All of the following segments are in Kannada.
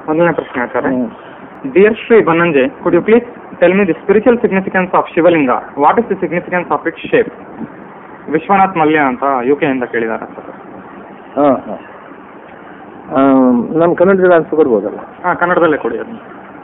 ಒಂದನೇ ಪ್ರಶ್ನೆ ಹೇಳ್ತಾರೆ dear Shri Bannanje could you please tell me the spiritual significance of Shivalinga what is the significance of it shape Vishwanath Mallya ಅಂತ ಯು ಕೆಯಿಂದ ಕೇಳಿದ್ದಾರೆ ಸರ್ ಹಾಂ ಹಾಂ ನಮ್ಮ ಕನ್ನಡದಲ್ಲಿ ಆನ್ಸರ್ ಕೊಡ್ಬೋದಲ್ಲ ಹಾಂ ಕನ್ನಡದಲ್ಲೇ ಕೊಡಿ ಅದನ್ನ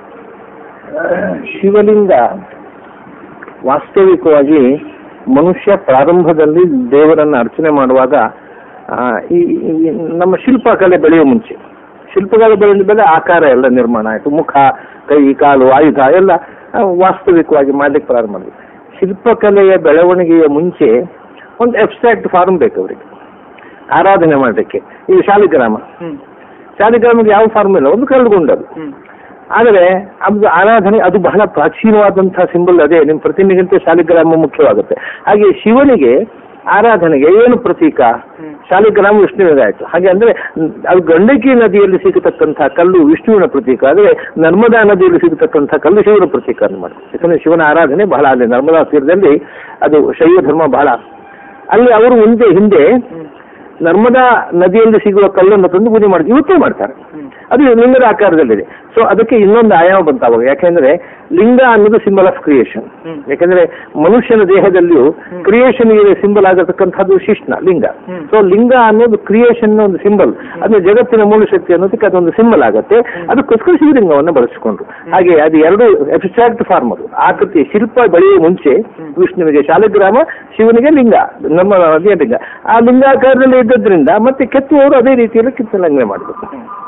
ಶಿವಲಿಂಗ ವಾಸ್ತವಿಕವಾಗಿ ಮನುಷ್ಯ ಪ್ರಾರಂಭದಲ್ಲಿ ದೇವರನ್ನು ಅರ್ಚನೆ ಮಾಡುವಾಗ ಆ, ಈ ಈ ನಮ್ಮ ಶಿಲ್ಪಕಲೆ ಬೆಳೆಯುವ ಮುಂಚೆ ಶಿಲ್ಪಕಲೆ ಬೆಳೆದ ಮೇಲೆ ಆಕಾರ ಎಲ್ಲ ನಿರ್ಮಾಣ ಆಯಿತು ಮುಖ ಕೈ ಕಾಲು ಆಯುಧ ಎಲ್ಲ ಆ, ವಾಸ್ತವಿಕವಾಗಿ ಮಾಡ್ಲಿಕ್ಕೆ ಪ್ರಾರಂಭ ಮಾಡಿದ್ರು ಶಿಲ್ಪಕಲೆಯ ಬೆಳವಣಿಗೆಯ ಮುಂಚೆ ಒಂದು ಅಬ್ಸ್ಟ್ರಾಕ್ಟ್ ಫಾರ್ಮ್ ಬೇಕು ಅವರಿಗೆ ಆರಾಧನೆ ಮಾಡಲಿಕ್ಕೆ ಈ ಶಾಲಿಗ್ರಾಮ ಹ್ಞೂ ಶಾಲಿಗ್ರಾಮಕ್ಕೆ ಯಾವ ಫಾರ್ಮ್ ಇಲ್ಲ ಒಂದು ಕರಡುಗೊಂಡದು ಹ್ಞೂ ಆದರೆ ಅದು ಆರಾಧನೆ ಅದು ಬಹಳ ಪ್ರಾಚೀನವಾದಂತಹ ಸಿಂಬಲ್ ಅದೇ ನಿಮ್ಮ ಪ್ರತಿಮೆಗಿಂತ ಶಾಲಿಗ್ರಾಮ ಮುಖ್ಯವಾಗುತ್ತೆ ಹಾಗೆ ಶಿವನಿಗೆ ಆರಾಧನೆಗೆ ಏನು ಪ್ರತೀಕ ಹ್ಮ್. ಶಾಲಿಗ್ರಾಮ ವಿಷ್ಣುವಿಗೆ ಆಯ್ತು ಹಾಗೆ ಅಂದ್ರೆ ಮ್, ಅದು ಗಂಡಕಿ ನದಿಯಲ್ಲಿ ಸಿಗತಕ್ಕಂತಹ ಕಲ್ಲು ವಿಷ್ಣುವಿನ ಪ್ರತೀಕ ಆದರೆ ನರ್ಮದಾ ನದಿಯಲ್ಲಿ ಸಿಗತಕ್ಕಂತಹ ಕಲ್ಲು ಶಿವನ ಪ್ರತೀಕ ಅಂತ ಮಾಡಿ ಯಾಕಂದ್ರೆ ಶಿವನ ಆರಾಧನೆ ಬಹಳ ಅಲ್ಲಿ ನರ್ಮದಾ ತೀರದಲ್ಲಿ ಅದು ಶೈವ ಧರ್ಮ ಬಹಳ ಅಲ್ಲಿ ಅವರು ಮುಂದೆ ಹಿಂದೆ ನರ್ಮದಾ ನದಿಯಲ್ಲಿ ಸಿಗುವ ಕಲ್ಲನ್ನು ತಂದು ಪೂಜೆ ಮಾಡ್ತಾರೆ ಇವತ್ತೇ ಮಾಡ್ತಾರೆ ಅದು ಲಿಂಗದ ಆಕಾರದಲ್ಲಿದೆ ಸೊ ಅದಕ್ಕೆ ಇನ್ನೊಂದು ಆಯಾಮ ಬಂತ ಅವಾಗ ಯಾಕೆಂದ್ರೆ ಲಿಂಗ ಅನ್ನೋದು ಸಿಂಬಲ್ ಆಫ್ ಕ್ರಿಯೇಷನ್ ಹ್ಮ್. ಯಾಕೆಂದ್ರೆ ಮನುಷ್ಯನ ದೇಹದಲ್ಲಿಯೂ ಕ್ರಿಯೇಷನ್ ಸಿಂಬಲ್ ಆಗತಕ್ಕಂಥದ್ದು ಶಿಷ್ಣ ಲಿಂಗ ಹ್ಮ್. ಸೊ ಲಿಂಗ ಅನ್ನೋದು ಕ್ರಿಯೇಷನ್ ಒಂದು ಸಿಂಬಲ್ ಅದು ಜಗತ್ತಿನ ಮೂಲ ಶಕ್ತಿ ಅನ್ನೋದಕ್ಕೆ ಅದೊಂದು ಸಿಂಬಲ್ ಆಗುತ್ತೆ ಅದಕ್ಕೋಸ್ಕರ ಶಿವಲಿಂಗವನ್ನು ಬಳಸಿಕೊಂಡ್ರು ಹಾಗೆ ಅದು ಎರಡು ಅಬ್ಸ್ಟ್ರಾಕ್ಟ್ ಫಾರ್ಮ್ ಅದು ಆಕೃತಿ ಶಿಲ್ಪ ಬೆಳೆಯುವ ಮುಂಚೆ ವಿಷ್ಣುವಿಗೆ ಶಾಲಿಗ್ರಾಮ ಶಿವನಿಗೆ ಲಿಂಗ ನಮ್ಮ ಅದೇ ಲಿಂಗ ಆ ಲಿಂಗಾಕಾರದಲ್ಲಿ ಇದ್ದದ್ರಿಂದ ಮತ್ತೆ ಕೆತ್ತುವವರು ಅದೇ ರೀತಿಯಲ್ಲಿ ಕಿತ್ತಲಂಘನೆ ಮಾಡಬೇಕು